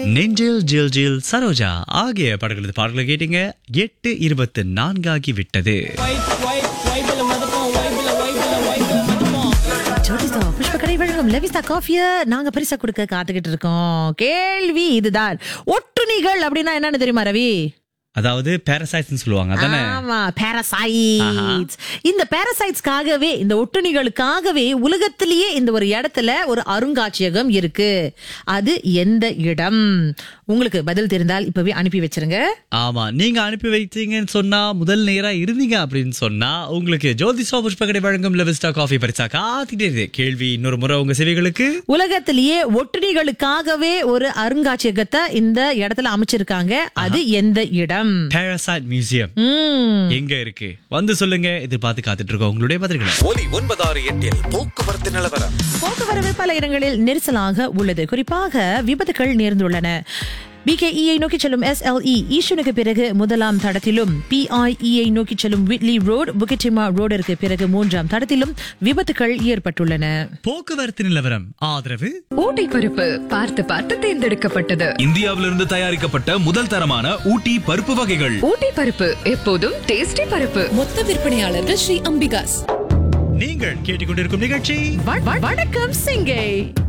நெஞ்சில் ஜில் ஜில் சரோஜா ஆகிய படங்களது பாடல்களை கேட்டீங்க எட்டு இருபத்து நான்காகி விட்டது ஜோதிஸ்தா புஷ்பக்கடை வழங்கும் லெவிஸ்தா காஃபிய நாங்க பரிசா கொடுக்க காத்துக்கிட்டு இருக்கோம் கேள்வி இதுதான் ஒட்டுணிகள் அப்படின்னா என்னன்னு தெரியுமா ரவி அதாவது பேரசைட்ஸ் சொல்லுவாங்க அதானே ஆமா பேரசைட்ஸ் இந்த பேரசைட்ஸ்க்காகவே இந்த ஒட்டுணிகளுக்காகவே உலகத்திலேயே இந்த ஒரு இடத்துல ஒரு அருங்காட்சியகம் இருக்கு அது எந்த இடம் உங்களுக்கு பதில் தெரிந்தால் இப்பவே அனுப்பி வச்சிருங்க ஆமா நீங்க அனுப்பி வைத்தீங்கன்னு சொன்னா முதல் நேரா இருந்தீங்க அப்படின்னு சொன்னா உங்களுக்கு ஜோதிஷா புஷ்பகடை வழங்கும் லெவிஸ்டா காஃபி பரிசா காத்திட்டே இருக்கு கேள்வி இன்னொரு முறை உங்க செவிகளுக்கு உலகத்திலேயே ஒட்டுணிகளுக்காகவே ஒரு அருங்காட்சியகத்தை இந்த இடத்துல அமைச்சிருக்காங்க அது எந்த இடம் பேரசைட் மியூசியம் ம் எங்க இருக்கு வந்து சொல்லுங்க எதிர்பார்த்து காத்துட்டு இருக்கோம் உங்களுடைய பதில்களை ஒலி ஒன்பதாறு எட்டில் போக்குவரத்து நிலவரம் போக்குவரவு பல இடங்களில் நெரிசலாக உள்ளது குறிப்பாக விபத்துகள் நேர்ந்துள்ளன பிகேஇயை நோக்கி செல்லும் எஸ்எல்இ ஈஷனுக்கு பிறகு முதலாம் தடத்திலும் பிஐஇயை நோக்கி செல்லும் விட்லி ரோடு புகிட்டிமா ரோடிற்கு பிறகு மூன்றாம் தடத்திலும் விபத்துகள் ஏற்பட்டுள்ளன போக்குவரத்து நிலவரம் ஆதரவு ஊட்டி பருப்பு பார்த்து பார்த்து தேர்ந்தெடுக்கப்பட்டது இந்தியாவிலிருந்து தயாரிக்கப்பட்ட முதல் தரமான ஊட்டி பருப்பு வகைகள் ஊட்டி பருப்பு எப்போதும் டேஸ்டி பருப்பு மொத்த விற்பனையாளர்கள் ஸ்ரீ அம்பிகாஸ் நீங்கள் கேட்டுக்கொண்டிருக்கும் நிகழ்ச்சி வ- வ- வணக்கம் சிங்கை